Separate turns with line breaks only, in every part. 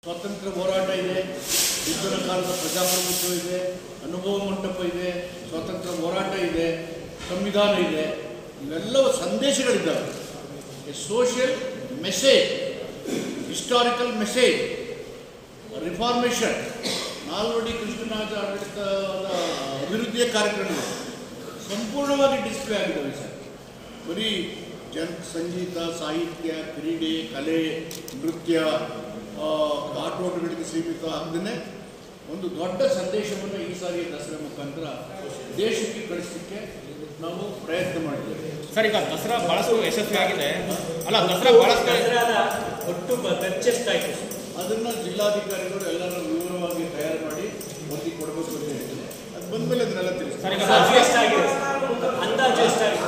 ಸ್ವಾತಂತ್ರ್ಯ ಹೋರಾಟ ಇದೆ ಯುದ್ಧದ ಕಾಲದ ಪ್ರಜಾಪ್ರಭುತ್ವ ಇದೆ ಅನುಭವ ಮಂಟಪ ಇದೆ ಸ್ವಾತಂತ್ರ್ಯ ಹೋರಾಟ ಇದೆ ಸಂವಿಧಾನ ಇದೆ ಇವೆಲ್ಲವೂ ಸಂದೇಶಗಳಿದ್ದಾವೆ a social message historical message reformation Nalvadi Krishnaraja ಆಡಳಿತದ ಅಭಿವೃದ್ಧಿಯ ಕಾರ್ಯಕ್ರಮಗಳು ಸಂಪೂರ್ಣವಾಗಿ ಡಿಸ್ಪ್ಲೇ ಆಗಿದ್ದಾವೆ ಸರ್ ಬರೀ ಜನ ಸಂಗೀತ ಸಾಹಿತ್ಯ ಕ್ರೀಡೆ ಕಲೆ ನೃತ್ಯ ಆ, ಆಟೋಟಗಳಿಗೆ ಸೀಮಿತ ಆಗದೇ ಒಂದು ದೊಡ್ಡ ಸಂದೇಶವನ್ನು ಈ ಸಾರಿಯ ದಸರಾ ಮುಖಾಂತರ ದೇಶಕ್ಕೆ ಕಳಿಸಲಿಕ್ಕೆ ನಾವು ಪ್ರಯತ್ನ ಮಾಡಿದ್ದೇವೆ
ಸರ್ ಈಗ ದಸರಾ ಬಹಳಷ್ಟು ಯಶಸ್ವಿ ಆಗಿದೆ ಅಲ್ಲ ದಸರಾ ಬಹಳಷ್ಟು
ದಸರಾದ ಒಟ್ಟು ಬ- ಖರ್ಚೆಷ್ಟಾಯ್ತು ಸರ್?
ಅದನ್ನು ಜಿಲ್ಲಾಧಿಕಾರಿಗಳು ಎಲ್ಲರೂ ವಿವರವಾಗಿ ತಯಾರು ಮಾಡಿ ಒತ್ತಿ ಕೊಡಬೇಕು ಅಂತ ಹೇಳ್ತೀನಿ ಅದು ಬಂದಮೇಲೆ ಅದನ್ನೆಲ್ಲ ತಿಳಿಸ್ತಾರೆ
ಸರ್ ಈಗ
ಖರ್ಚು ಎಷ್ಟಾಗಿದೆ ಸರ್? ಅಂದಾಜು ಎಷ್ಟಾಗಿದೆ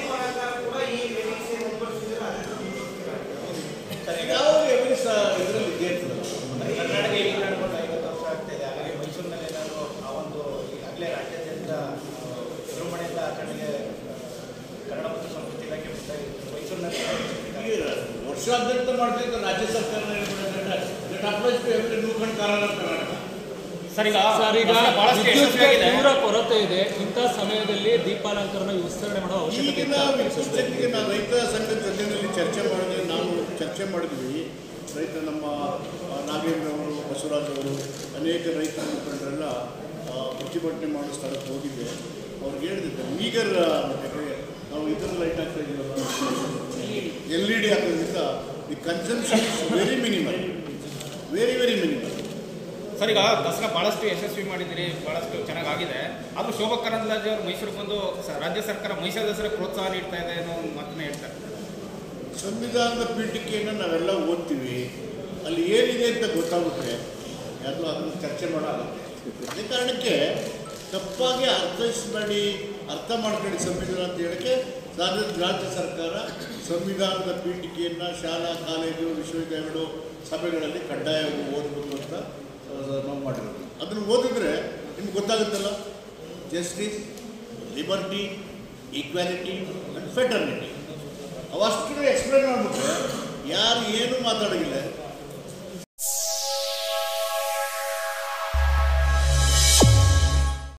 ಯಾವ ಎವಿಡೆನ್ಸ್ ಇದರಲ್ಲಿ ಇದೆ ಇರ್ತದಲ್ಲ.
ಕರ್ನಾಟಕ ಈಗ ನಡ್ಕೊಂಡು ಐವತ್ತು ವರ್ಷ ಆಗ್ತಿದೆ ಹಾಗಾಗಿ ಮೈಸೂರಿನಲ್ಲಿ ಏನಾದ್ರು ಆ ಒಂದು ಈಗಾಗಲೇ ರಾಜ್ಯಾದ್ಯಂತ ಆ, ವಿಜೃಂಭಣೆಯಿಂದ ಆಚರಣೆಗೆ ಆ, ಕನ್ನಡ ಮತ್ತು ಸಂಸ್ಕೃತಿ ಇಲಾಖೆ ಮುಂದಾಗಿತ್ತು ಮೈಸೂರಿನಲ್ಲಿ
ಈಗ ವರ್ಷಾದ್ಯಂತ ಮಾಡ್ತಿದ್ದ ರಾಜ್ಯ ಸರ್ಕಾರ ದಟ್ ಅಪ್ಲೈಸ್ ಟು ಎವ್ರಿ ನೂಖಂಡ್ ಕಾರಣ ಕರ್ನಾಟಕ
ಸರ್ ಈಗ
ಸರ್ ಈಗ
ದಸರಾ ಬಹಳಷ್ಟು ಯಶಸ್ವಿ
ವಿದ್ಯುತ್ಗೆ
ಆಗಿದೆ
ತೀವ್ರ ಕೊರತೆ ಇದೆ ಇಂಥ ಸಮಯದಲ್ಲಿ ದೀಪಾಲಂಕರಣ ವಿಸ್ತರಣೆ ಮಾಡೋ ಅವಶ್ಯಕತೆ
ಈಗಿನ
ಇದೆ.
ವಿದ್ಯುತ್ ಶಕ್ತಿಗೆ ನಾವು ರೈತ ಸಂಘದ ಜೊತೆಯಲ್ಲಿ ಚರ್ಚೆ ಮಾಡಿದ್ವಿ ನಾವು ಚರ್ಚೆ ಮಾಡಿದ್ವಿ ರೈತ ನಮ್ಮ ಆ, ನಾಗೇಂದ್ರ ಅವರು ಬಸವರಾಜ್ ಅವರು ಅನೇಕ ರೈತ ಮುಖಂಡರೆಲ್ಲ ಆ, ಪ್ರತಿಭಟನೆ ಮಾಡೋ ಸ್ಥಳಕ್ಕೆ ಹೋಗಿದ್ದೆ ಅವ್ರಿಗೆ ಹೇಳಿದ್ದೆ ಈಗರ್ ಯಾಕಂದ್ರೆ ನಾವು ಇದರ ಲೈಟ್ ಹಾಕ್ತಾ ಇದೀವಲ್ಲ ಎಲ್ ಇ ಡಿ ಹಾಕೋದ್ರಿಂದ the consumption is very minimal very very minimal
sir ಈಗ ದಸರಾ ಬಹಳಷ್ಟು ಯಶಸ್ವಿ ಮಾಡಿದ್ದೀರಿ ಬಹಳಷ್ಟು ಚೆನ್ನಾಗಿದೆ ಆದ್ರೂ ಶೋಭಾ ಕರಂದ್ಲಾಜೆ ಅವರು ಮೈಸೂರಿಗೆ ಬಂದು ಸ- ರಾಜ್ಯ ಸರ್ಕಾರ ಮೈಸೂರು ದಸರಾ ಪ್ರೋತ್ಸಾಹ ನೀಡ್ತಾ ಇದೆ ಅನ್ನೋ ಒಂದು ಮಾತನ್ನ ಹೇಳ್ತಾರೆ
ಸಂವಿಧಾನದ ಪೀಠಿಕೆಯನ್ನು ನಾವೆಲ್ಲ ಓದ್ತೀವಿ ಅಲ್ಲಿ ಏನಿದೆ ಅಂತ ಗೊತ್ತಾಗುತ್ತೆ ಅದು ಅದನ್ನು ಚರ್ಚೆ ಮಾಡೋಗುತ್ತೆ ಅದೇ ಕಾರಣಕ್ಕೆ ತಪ್ಪಾಗಿ ಅರ್ಥೈಸಬೇಡಿ ಅರ್ಥ ಮಾಡ್ಕೊಳ್ಳಿ ಸಂವಿಧಾನ ಅಂತ ಹೇಳಕ್ಕೆ ರಾಜ್ಯ ರಾಜ್ಯ ಸರ್ಕಾರ ಸಂವಿಧಾನದ ಪೀಠಿಕೆಯನ್ನು ಶಾಲಾ ಕಾಲೇಜು ವಿಶ್ವವಿದ್ಯಾಲಯಗಳು ಸಭೆಗಳಲ್ಲಿ ಕಡ್ಡಾಯವಾಗಿ ಓದಬೇಕು ಅಂತ ಆ, ನಾವು ಮಾಡಿರೋದು ಅದನ್ನು ಓದಿದ್ರೆ ನಿಮ್ಗೆ ಗೊತ್ತಾಗುತ್ತಲ್ಲ justice liberty equality and fraternity ಅವಷ್ಟು ಎಕ್ಸ್ಪ್ಲೇನ್ ಮಾಡ್ಬಿಟ್ರೆ ಯಾರು ಏನು ಮಾತಾಡೋಂಗಿಲ್ಲ